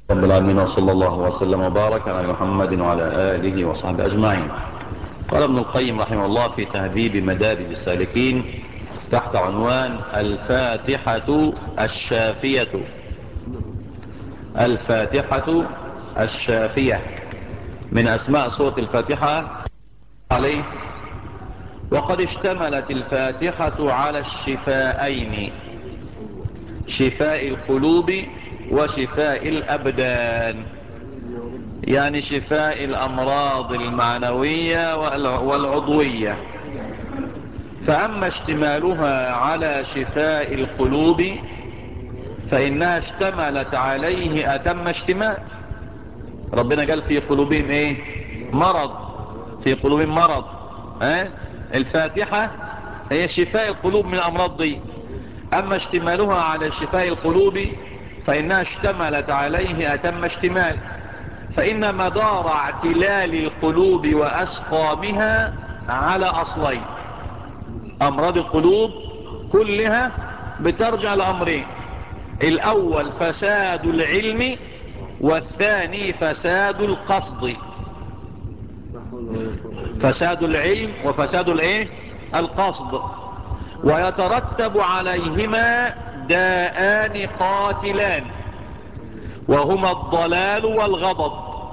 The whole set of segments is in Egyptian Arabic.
رب العالمين وصلى الله وسلم وبارك على محمد وعلى آله وصحبه أجمعين قال ابن القيم رحمه الله في تهذيب مدارج السالكين تحت عنوان الفاتحة الشافية الفاتحة الشافية من أسماء سورة الفاتحة عليه وقد اشتملت الفاتحة على الشفاءين شفاء القلوب وشفاء الأبدان يعني شفاء الأمراض المعنوية والعضوية فأما اشتمالها على شفاء القلوب فإنها اشتملت عليه أتم اشتمال ربنا قال في قلوبهم ايه مرض في قلوبهم مرض اه؟ الفاتحة هي شفاء القلوب من الأمراض دي أما اشتمالها على شفاء القلوب فإنها اشتملت عليه أتم اشتمال فإن مدار اعتلال القلوب وأسقامها على أصلين أمراض القلوب كلها بترجع لأمرين الأول فساد العلم والثاني فساد القصد فساد العلم وفساد الايه القصد ويترتب عليهما داءان قاتلان وهما الضلال والغضب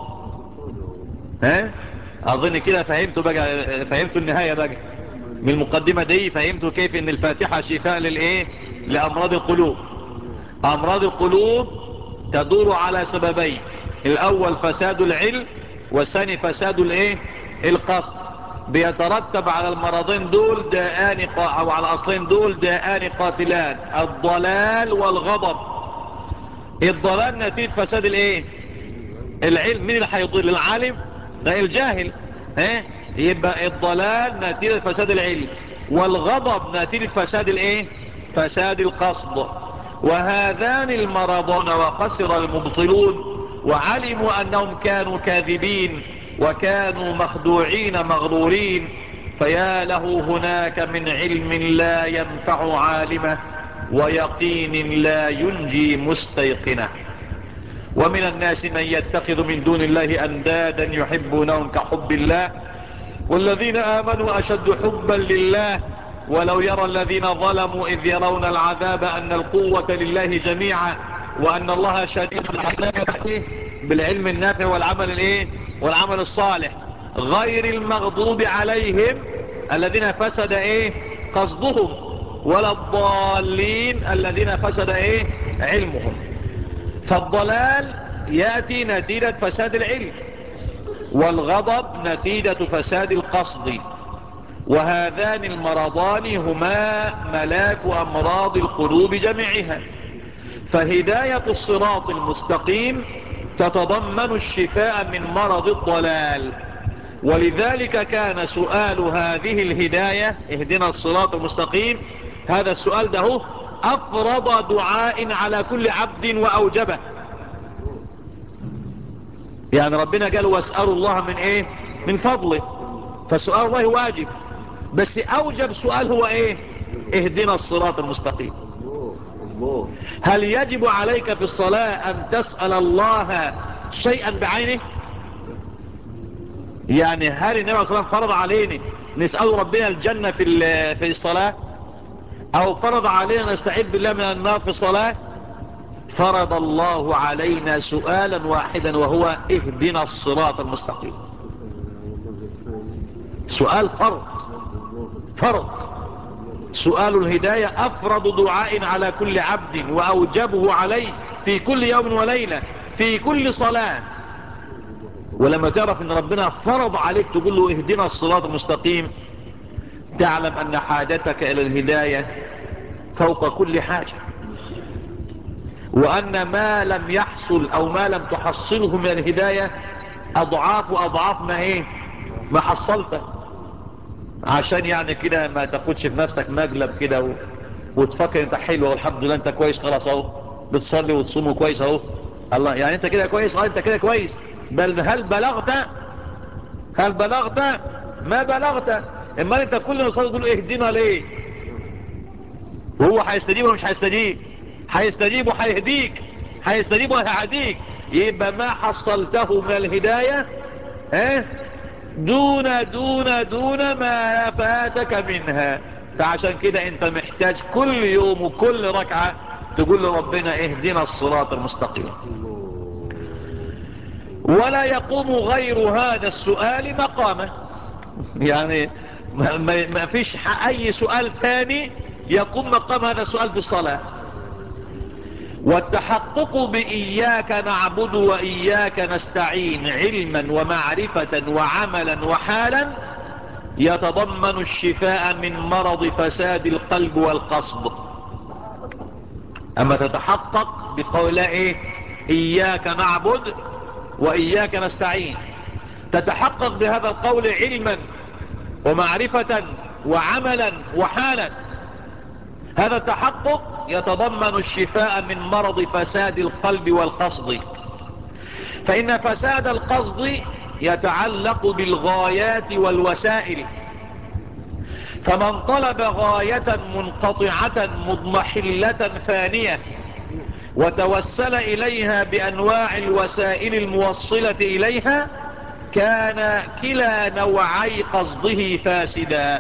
ها اظن كده فهمتوا بقى فهمتوا النهاية بقى من المقدمة دي فهمتوا كيف ان الفاتحة شفاء للايه لامراض القلوب امراض القلوب تدور على سببين الاول فساد العلم والثاني فساد الايه القصد بيترتب على المرضين دول داءان او على الاصلين دول داءان قاتلان الضلال والغضب الضلال نتيجة فساد الايه العلم مين اللي هيضل العالم ده الجاهل ها يبقى الضلال نتيجة فساد العلم والغضب نتيجة فساد الايه فساد القصد وهذان المرضون وخسر المبطلون وعلموا انهم كانوا كاذبين وكانوا مخدوعين مغرورين فيا له هناك من علم لا ينفع عالمه ويقين لا ينجي مستيقنه ومن الناس من يتخذ من دون الله أندادا يحبونهم كحب الله والذين آمنوا أشد حبا لله ولو يرى الذين ظلموا إذ يرون العذاب أن القوة لله جميعا وأن الله شديد العذاب بالعلم النافع والعمل الايه والعمل الصالح غير المغضوب عليهم الذين فسد ايه قصدهم ولا الضالين الذين فسد ايه علمهم فالضلال يأتي نتيجة فساد العلم والغضب نتيجة فساد القصد وهذان المرضان هما ملاك أمراض القلوب جميعها فهداية الصراط المستقيم تتضمن الشفاء من مرض الضلال ولذلك كان سؤال هذه الهداية اهدنا الصراط المستقيم هذا السؤال ده أفرض دعاء على كل عبد وأوجبه يعني ربنا قال واسألوا الله من ايه من فضله فسؤال الله واجب بس أوجب سؤال هو ايه اهدنا الصراط المستقيم هل يجب عليك في الصلاة أن تسأل الله شيئا بعينه يعني هل النبي عليه الصلاة والسلام فرض علينا نسأل ربنا الجنة في في الصلاة أو فرض علينا نستعيد بالله من النار في الصلاة فرض الله علينا سؤالا واحدا وهو اهدنا الصراط المستقيم سؤال فرض فرض سؤال الهداية أفرض دعاء على كل عبد وأوجبه عليه في كل يوم وليلة في كل صلاة ولما تعرف ان ربنا فرض عليك تقول له اهدنا الصراط المستقيم تعلم ان حاجتك الى الهداية فوق كل حاجة وان ما لم يحصل او ما لم تحصله من الهداية اضعاف واضعاف ما ايه ما حصلته عشان يعني كده ما تاخدش في نفسك مقلب كده و... وتفكر انت حلو والحمد لله انت كويس خلاص اهو بتصلي وتصوم كويس اهو الله يعني انت كده كويس اه انت كده كويس بل هل بلغت هل بلغت ما بلغت اما انت كل ما تصلي تقول اهدنا ليه وهو هيستجيب ولا مش هيستجيب هيستجيب وهيهديك هيستجيب وهيهديك يبقى ما حصلته من الهداية اه دون دون دون ما فاتك منها فعشان كده انت محتاج كل يوم وكل ركعة تقول لربنا اهدنا الصراط المستقيم ولا يقوم غير هذا السؤال مقامه يعني ما, ما, ما فيش اي سؤال ثاني يقوم مقام هذا السؤال في الصلاة والتحقق بإياك نعبد وإياك نستعين علما ومعرفة وعملا وحالا يتضمن الشفاء من مرض فساد القلب والقصد أما تتحقق بقول ايه إياك نعبد وإياك نستعين تتحقق بهذا القول علما ومعرفة وعملا وحالا هذا التحقق يتضمن الشفاء من مرض فساد القلب والقصد فإن فساد القصد يتعلق بالغايات والوسائل فمن طلب غاية منقطعة مضمحلة فانية وتوسل إليها بأنواع الوسائل الموصلة إليها كان كلا نوعي قصده فاسدا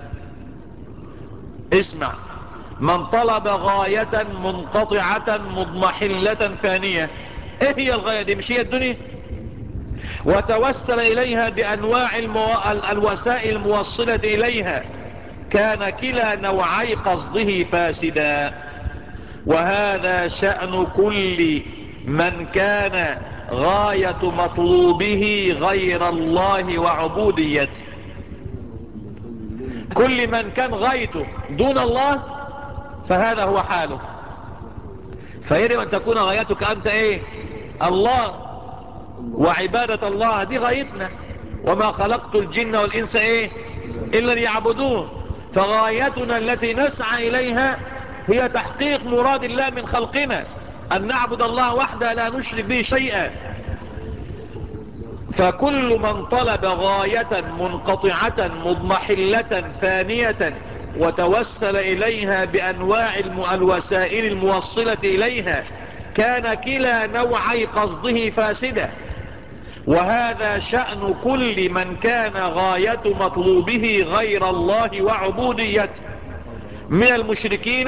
اسمع من طلب غاية منقطعة مضمحلة فانية ايه هي الغاية دي مش هي الدنيا وتوسل اليها بانواع المو... الوسائل الموصلة اليها كان كلا نوعي قصده فاسدا وهذا شأن كل من كان غاية مطلوبه غير الله وعبوديته كل من كان غايته دون الله فهذا هو حاله فيجب ان تكون غايتك انت ايه الله وعبادة الله دي غايتنا وما خلقت الجن والانس ايه الا ليعبدون فغايتنا التي نسعى اليها هي تحقيق مراد الله من خلقنا ان نعبد الله وحده لا نشرك به شيئا فكل من طلب غاية منقطعة مضمحلة فانية وتوسل إليها بأنواع الوسائل الموصلة إليها كان كلا نوعي قصده فاسدة وهذا شأن كل من كان غاية مطلوبه غير الله وعبوديته من المشركين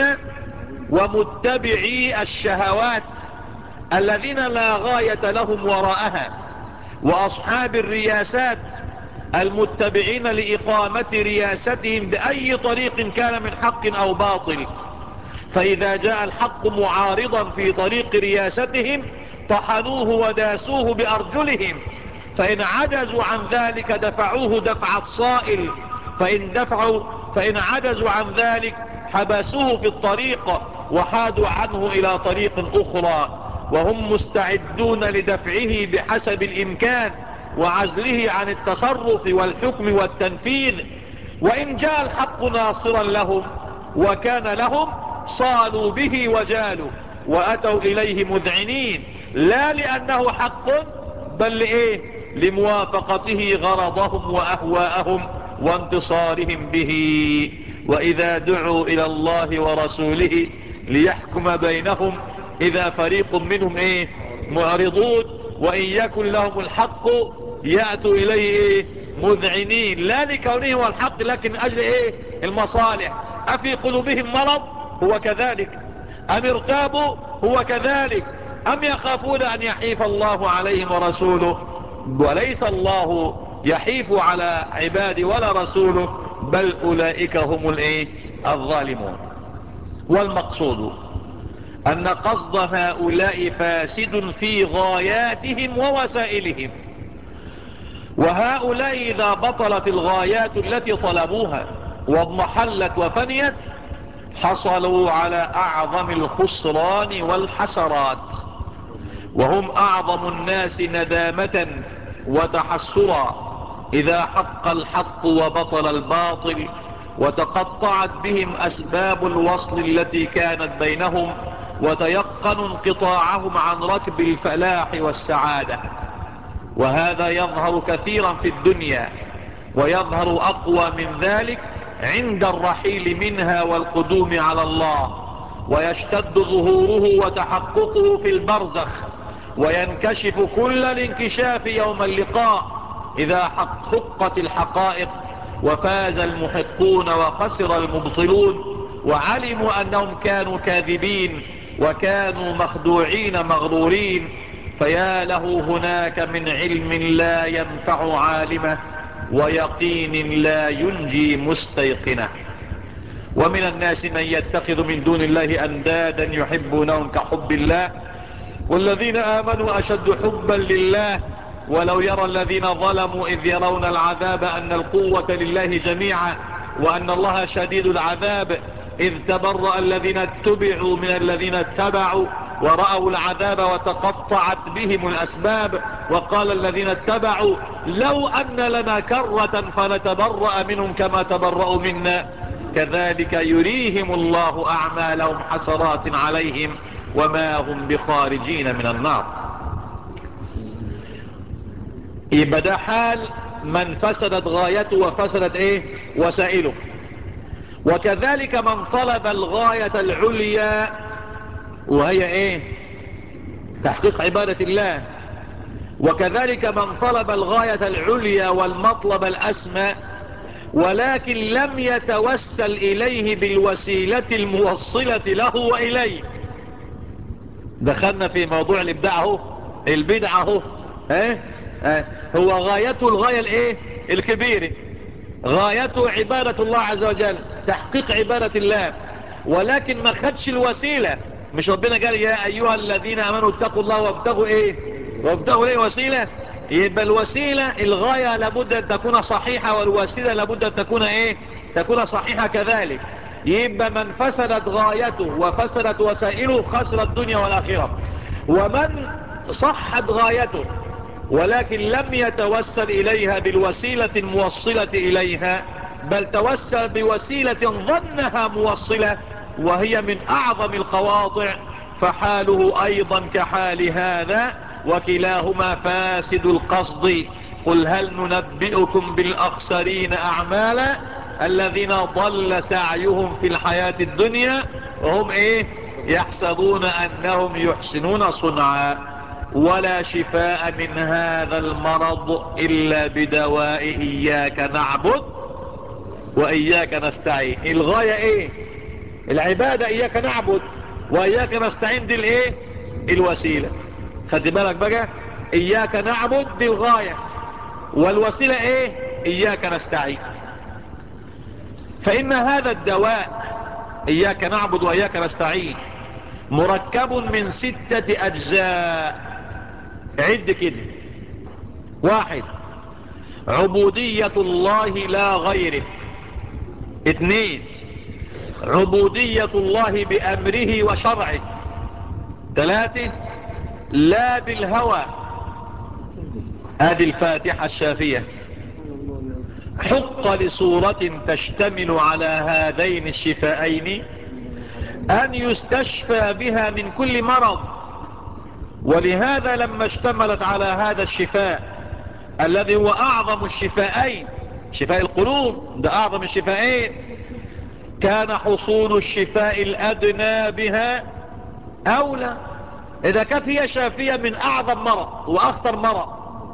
ومتبعي الشهوات الذين لا غاية لهم وراءها وأصحاب الرياسات المتبعين لإقامة رياستهم بأي طريق كان من حق أو باطل فإذا جاء الحق معارضا في طريق رياستهم طحنوه وداسوه بأرجلهم فإن عجزوا عن ذلك دفعوه دفع الصائل فإن دفعوا فإن عجزوا عن ذلك حبسوه في الطريق وحادوا عنه إلى طريق أخرى وهم مستعدون لدفعه بحسب الإمكان وعزله عن التصرف والحكم والتنفيذ وإن جاء الحق ناصرا لهم وكان لهم صالوا به وجالوا وأتوا إليه مذعنين لا لأنه حق بل لإيه لموافقته غرضهم وأهواءهم وانتصارهم به وإذا دعوا إلى الله ورسوله ليحكم بينهم إذا فريق منهم إيه معرضون وإن يكن لهم الحق يأتوا إليه إيه مذعنين لا لكونهم الحق لكن أجل إيه المصالح أفي قلوبهم مرض هو كذلك أم ارتابوا هو كذلك أم يخافون أن يحيف الله عليهم ورسوله وليس الله يحيف على عبادي ولا رسوله بل أولئك هم الايه الظالمون والمقصود أن قصد هؤلاء فاسد في غاياتهم ووسائلهم وهؤلاء إذا بطلت الغايات التي طلبوها واضمحلت وفنيت حصلوا على أعظم الخسران والحسرات وهم أعظم الناس ندامة وتحسرا إذا حق الحق وبطل الباطل وتقطعت بهم أسباب الوصل التي كانت بينهم وتيقنوا انقطاعهم عن ركب الفلاح والسعادة وهذا يظهر كثيرا في الدنيا ويظهر أقوى من ذلك عند الرحيل منها والقدوم على الله ويشتد ظهوره وتحققه في البرزخ وينكشف كل الانكشاف يوم اللقاء إذا حققت الحقائق وفاز المحقون وخسر المبطلون وعلموا أنهم كانوا كاذبين وكانوا مخدوعين مغرورين فيا له هناك من علم لا ينفع عالمه ويقين لا ينجي مستيقنه ومن الناس من يتخذ من دون الله أندادا يحبونهم كحب الله والذين آمنوا أشد حبا لله ولو يرى الذين ظلموا إذ يرون العذاب أن القوة لله جميعا وأن الله شديد العذاب إذ تبرأ الذين اتبعوا من الذين اتبعوا ورأوا العذاب وتقطعت بهم الأسباب وقال الذين اتبعوا لو أن لنا كرة فنتبرأ منهم كما تبرأوا منا كذلك يريهم الله أعمالهم حسرات عليهم وما هم بخارجين من النار يبقى ده حال من فسدت غايته وفسدت ايه وسائله وكذلك من طلب الغاية العليا وهي ايه تحقيق عبادة الله وكذلك من طلب الغاية العليا والمطلب الأسمى ولكن لم يتوسل إليه بالوسيلة الموصلة له وإليه دخلنا في موضوع الإبداع اهو البدع اهو اه اه هو غايته الغاية الايه الكبيرة غايته عبادة الله عز وجل تحقيق عبادة الله ولكن ما خدش الوسيلة مش ربنا قال يا أيها الذين أمنوا اتقوا الله وابتغوا ايه وابتغوا ايه وسيلة يبقى الوسيلة الغاية لابد أن تكون صحيحة والوسيلة لابد أن تكون ايه تكون صحيحة كذلك يبقى من فسدت غايته وفسدت وسائله خسر الدنيا والآخرة ومن صحت غايته ولكن لم يتوسل إليها بالوسيلة الموصلة إليها بل توسل بوسيلة ظنها موصلة وهي من أعظم القواطع فحاله أيضا كحال هذا وكلاهما فاسد القصد قل هل ننبئكم بالأخسرين أعمالا الذين ضل سعيهم في الحياة الدنيا وهم ايه يحسبون انهم يحسنون صنعا ولا شفاء من هذا المرض الا بدواء اياك نعبد واياك نستعين الغاية ايه العبادة اياك نعبد واياك نستعين دي الايه الوسيلة خد بالك بقى اياك نعبد دي الغاية والوسيلة ايه اياك نستعين فإن هذا الدواء إياك نعبد وإياك نستعين مركب من ستة أجزاء عد كده واحد عبودية الله لا غيره اثنين عبودية الله بأمره وشرعه ثلاثة لا بالهوى هذه الفاتحة الشافية حق لصورة تشتمل على هذين الشفائين أن يستشفى بها من كل مرض ولهذا لما اشتملت على هذا الشفاء الذي هو أعظم الشفائين شفاء القلوب ده أعظم الشفائين كان حصول الشفاء الأدنى بها أولى إذا كانت هي شافية من أعظم مرض وأخطر مرض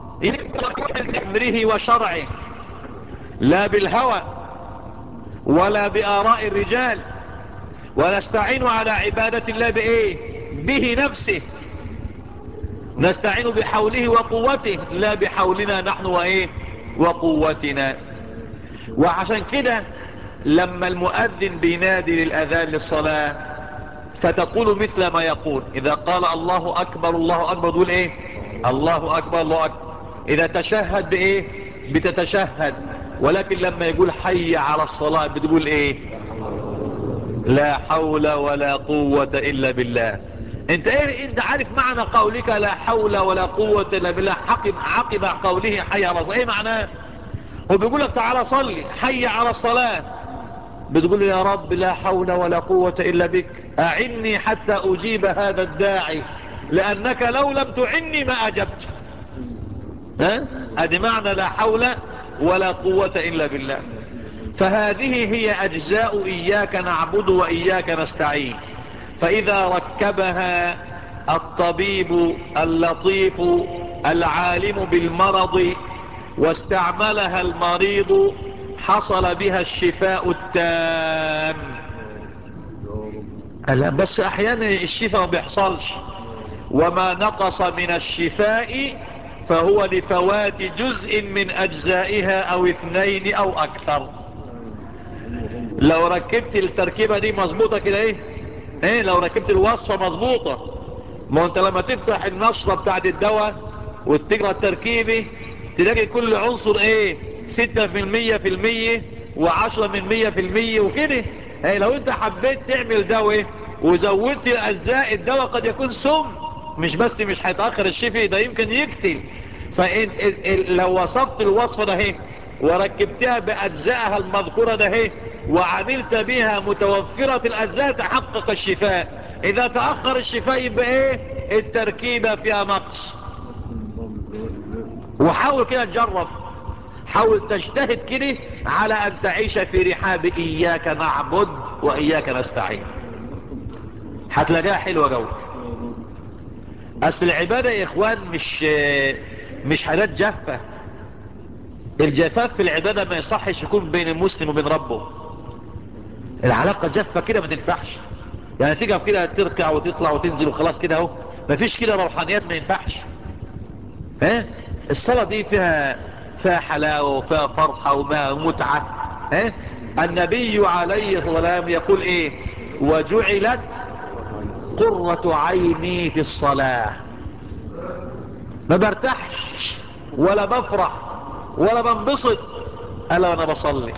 أمره وشرعه لا بالهوى ولا بآراء الرجال ونستعين على عبادة الله بإيه به نفسه نستعين بحوله وقوته لا بحولنا نحن وإيه وقوتنا وعشان كده لما المؤذن بينادي للأذان للصلاة فتقول مثل ما يقول إذا قال الله أكبر الله أكبر تقول إيه الله أكبر الله أكبر إذا تشهد بإيه بتتشهد ولكن لما يقول حي على الصلاة بتقول ايه لا حول ولا قوة الا بالله انت ايه انت عارف معنى قولك لا حول ولا قوة الا بالله عقب, عقب قوله حي على الصلاة ايه معناه هو بيقول لك تعالى صلي حي على الصلاة بتقول يا رب لا حول ولا قوة الا بك اعني حتى اجيب هذا الداعي لانك لو لم تعني ما اجبت ها ادي معنى لا حول ولا قوة إلا بالله فهذه هي أجزاء إياك نعبد وإياك نستعين فإذا ركبها الطبيب اللطيف العالم بالمرض واستعملها المريض حصل بها الشفاء التام لا بس احيانا الشفاء ما بيحصلش وما نقص من الشفاء فهو لفوات جزء من اجزائها او اثنين او اكثر لو ركبت التركيبة دي مظبوطة كده ايه ايه لو ركبت الوصفة مظبوطة ما انت لما تفتح النشرة بتاعت الدواء وتقرأ التركيبي تلاقي كل عنصر ايه ستة في المية في المية وعشرة من مية في المية وكده ايه لو انت حبيت تعمل دواء وزودت اجزاء الدواء قد يكون سم مش بس مش هيتأخر الشفي ده يمكن يقتل فانت لو وصفت الوصفة ده ايه وركبتها باجزائها المذكورة ده ايه وعملت بها متوفرة الاجزاء تحقق الشفاء اذا تأخر الشفاء يبقى ايه التركيبة فيها نقص وحاول كده تجرب حاول تجتهد كده على ان تعيش في رحاب اياك نعبد واياك نستعين هتلاقيها حلوة جو اصل العبادة يا اخوان مش مش حاجات جافة الجفاف في العبادة ما يصحش يكون بين المسلم وبين ربه العلاقة جافة كده ما تنفعش يعني تقف كده تركع وتطلع وتنزل وخلاص كده اهو مفيش كده روحانيات ما ينفعش ها الصلاة دي فيها فيها حلاوة وفيها فرحة ومتعة ها النبي عليه الصلاة والسلام يقول ايه وجعلت قرة عيني في الصلاة ما برتاحش ولا بفرح ولا بنبسط الا وانا بصلي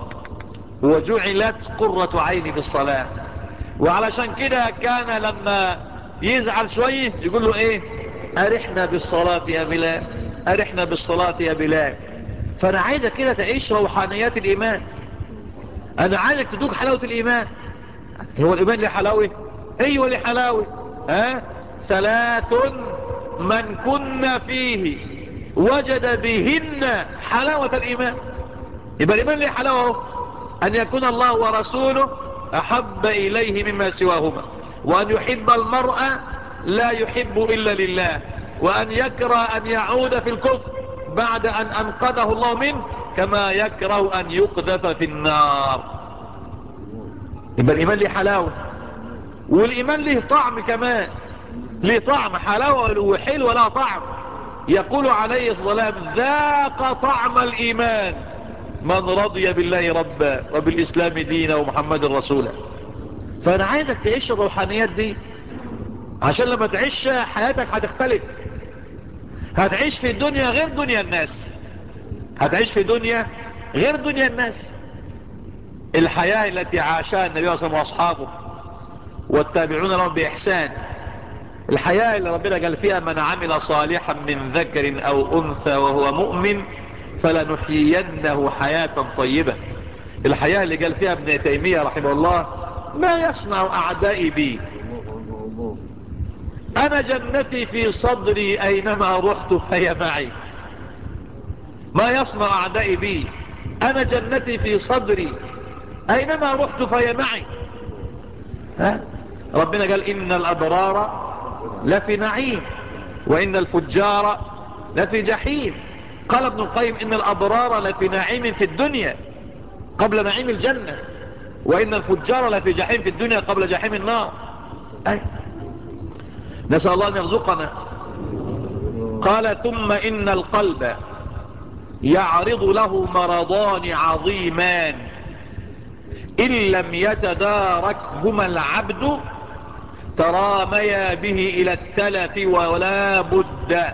وجعلت قرة عيني في الصلاة وعلشان كده كان لما يزعل شوية يقول له ايه ارحنا بالصلاة يا بلال ارحنا بالصلاة يا بلال فانا عايزك كده تعيش روحانيات الايمان انا عايزك تدوق حلاوة الايمان هو الايمان له حلاوة ايوه له حلاوة ها ثلاث من كنا فيه وجد بهن حلاوة الايمان يبقى الايمان له حلاوة ان يكون الله ورسوله احب اليه مما سواهما وان يحب المرء لا يحب الا لله وان يكره ان يعود في الكفر بعد ان انقذه الله منه كما يكره ان يقذف في النار يبقى الايمان له حلاوة والايمان له طعم كمان له طعم حلاوة وحلوة لا طعم يقول عليه الصلاة ذاق طعم الايمان من رضي بالله ربا وبالاسلام دينا ومحمد رسولا فانا عايزك تعيش الروحانيات دي عشان لما تعيش حياتك هتختلف هتعيش في الدنيا غير دنيا الناس هتعيش في دنيا غير دنيا الناس الحياة التي عاشها النبي صلى الله عليه وسلم واصحابه والتابعون لهم بإحسان الحياة اللي ربنا قال فيها من عمل صالحا من ذكر أو أنثى وهو مؤمن فلنحيينه حياة طيبة الحياة اللي قال فيها ابن تيمية رحمه الله ما يصنع أعدائي بي أنا جنتي في صدري أينما رحت فهي معي ما يصنع أعدائي بي أنا جنتي في صدري أينما رحت فهي معي ها؟ ربنا قال إن الأبرار لفي نعيم وإن الفجار لفي جحيم قال ابن القيم إن الأبرار لفي نعيم في الدنيا قبل نعيم الجنة وإن الفجار لفي جحيم في الدنيا قبل جحيم النار أي نسأل الله أن يرزقنا قال ثم إن القلب يعرض له مرضان عظيمان إن لم يتداركهما العبد تراميا به إلى التلف ولا بد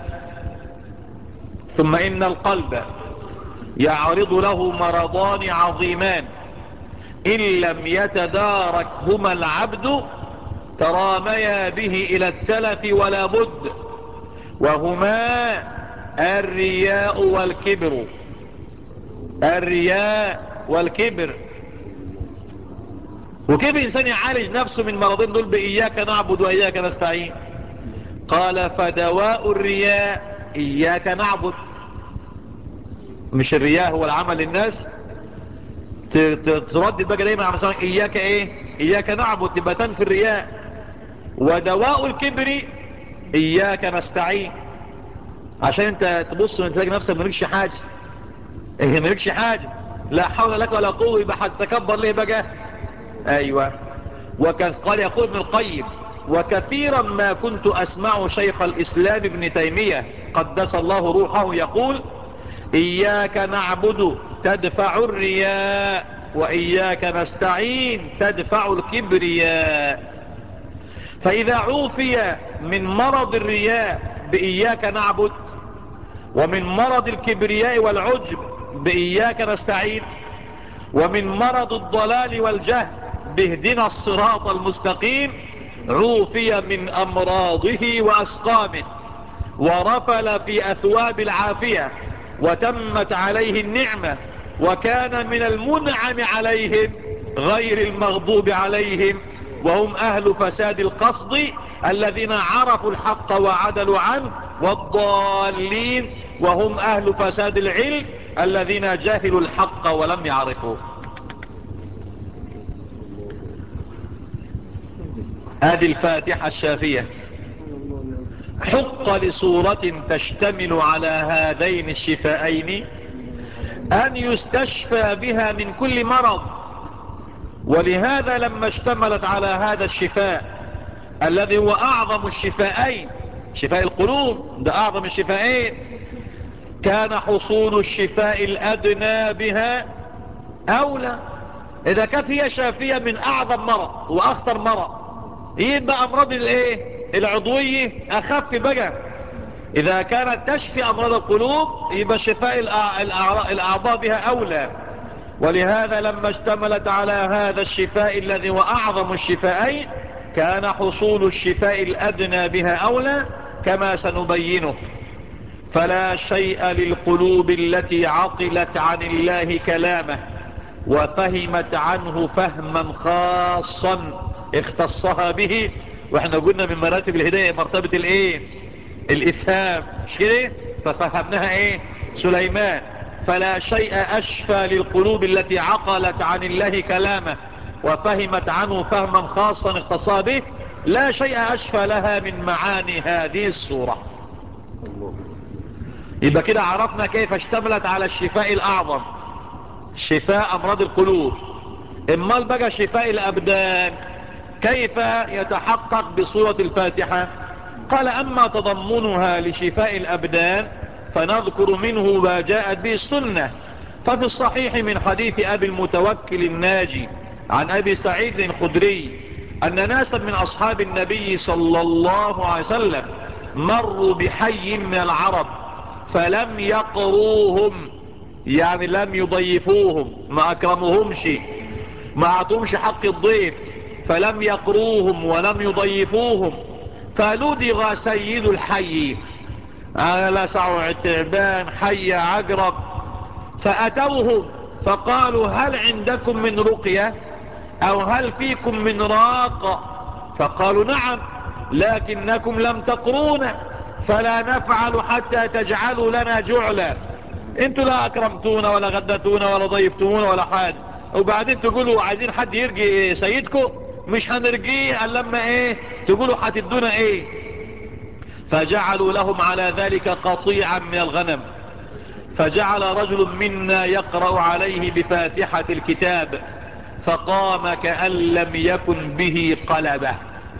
ثم إن القلب يعرض له مرضان عظيمان إن لم يتداركهما العبد تراميا به إلى التلف ولا بد وهما الرياء والكبر الرياء والكبر وكيف إنسان يعالج نفسه من مرضين دول بإياك نعبد وإياك نستعين قال فدواء الرياء إياك نعبد مش الرياء هو العمل للناس تردد بقى دايما على مثلا إياك إيه إياك نعبد تبقى تنفي الرياء ودواء الكبر اياك نستعين عشان انت تبص وتلاقي نفسك مالكش حاجة ايه مالكش حاجة لا حول لك ولا قوة يبقى هتتكبر ليه بقى ايوه وكان قال يقول ابن القيم وكثيرا ما كنت اسمع شيخ الاسلام ابن تيمية قدس الله روحه يقول اياك نعبد تدفع الرياء واياك نستعين تدفع الكبرياء فاذا عوفي من مرض الرياء باياك نعبد ومن مرض الكبرياء والعجب باياك نستعين ومن مرض الضلال والجهل باهدنا الصراط المستقيم عوفي من امراضه واسقامه ورفل في اثواب العافية وتمت عليه النعمة وكان من المنعم عليهم غير المغضوب عليهم وهم اهل فساد القصد الذين عرفوا الحق وعدلوا عنه والضالين وهم اهل فساد العلم الذين جهلوا الحق ولم يعرفوه هذه الفاتحة الشافية حق لصورة تشتمل على هذين الشفائين أن يستشفى بها من كل مرض ولهذا لما اشتملت على هذا الشفاء الذي هو أعظم الشفائين شفاء القلوب ده أعظم الشفائين كان حصول الشفاء الأدنى بها أولى إذا كانت هي شافية من أعظم مرض وأخطر مرض يبقى أمراض الإيه العضوية أخف بقى إذا كانت تشفي أمراض القلوب يبقى شفاء الأعضاء بها أولى ولهذا لما اشتملت على هذا الشفاء الذي هو أعظم الشفائين كان حصول الشفاء الأدنى بها أولى كما سنبينه فلا شيء للقلوب التي عقلت عن الله كلامه وفهمت عنه فهما خاصا اختصها به واحنا قلنا من مراتب الهداية مرتبة الايه الافهام مش كده ففهمناها ايه سليمان فلا شيء اشفى للقلوب التي عقلت عن الله كلامه وفهمت عنه فهما خاصا اختصى به لا شيء اشفى لها من معاني هذه السورة يبقى كده عرفنا كيف اشتملت على الشفاء الاعظم شفاء امراض القلوب امال بقى شفاء الابدان كيف يتحقق بصورة الفاتحة قال اما تضمنها لشفاء الابدان فنذكر منه ما جاءت به السنة ففي الصحيح من حديث ابي المتوكل الناجي عن ابي سعيد الخدري ان ناسا من اصحاب النبي صلى الله عليه وسلم مروا بحي من العرب فلم يقروهم يعني لم يضيفوهم ما اكرموهمش ما اعطوهمش حق الضيف فلم يقروهم ولم يضيفوهم فلدغ سيد الحي على سعو التعبان حي عقرب فأتوهم فقالوا هل عندكم من رقية او هل فيكم من راق فقالوا نعم لكنكم لم تقرونا فلا نفعل حتى تجعلوا لنا جعلا انتوا لا اكرمتونا ولا غدتونا ولا ضيفتونا ولا حاجة وبعدين تقولوا عايزين حد يرجي سيدكم مش هنرجيه الا لما ايه تقولوا هتدونا ايه فجعلوا لهم على ذلك قطيعا من الغنم فجعل رجل منا يقرأ عليه بفاتحة الكتاب فقام كأن لم يكن به قلبه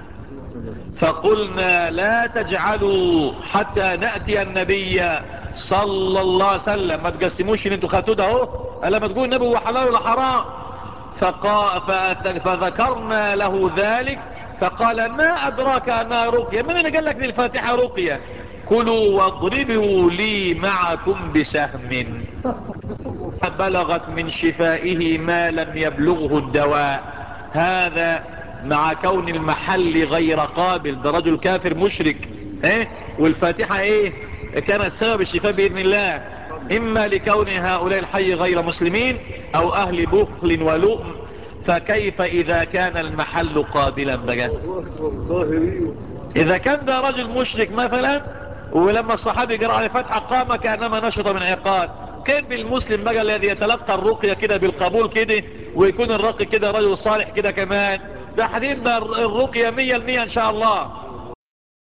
فقلنا لا تجعلوا حتى نأتي النبي صلى الله عليه وسلم ما تقسموش ان انتوا خدتوا ده اهو الا ما تقول النبي هو حلال ولا حرام فقا فذكرنا له ذلك فقال ما ادراك انها رقية من اللي قال لك الفاتحة رقية كلوا واضربوا لي معكم بسهم بلغت من شفائه ما لم يبلغه الدواء هذا مع كون المحل غير قابل ده رجل كافر مشرك ايه والفاتحة ايه كانت سبب الشفاء بإذن الله اما لكون هؤلاء الحي غير مسلمين او اهل بخل ولؤم فكيف اذا كان المحل قابلا بقى اذا كان ده رجل مشرك مثلا ولما الصحابي قرأ على فتحة قام كأنما نشط من عقاد كيف المسلم بقى الذي يتلقى الرقية كده بالقبول كده ويكون الرقي كده رجل صالح كده كمان ده حديث الرقية مية المية ان شاء الله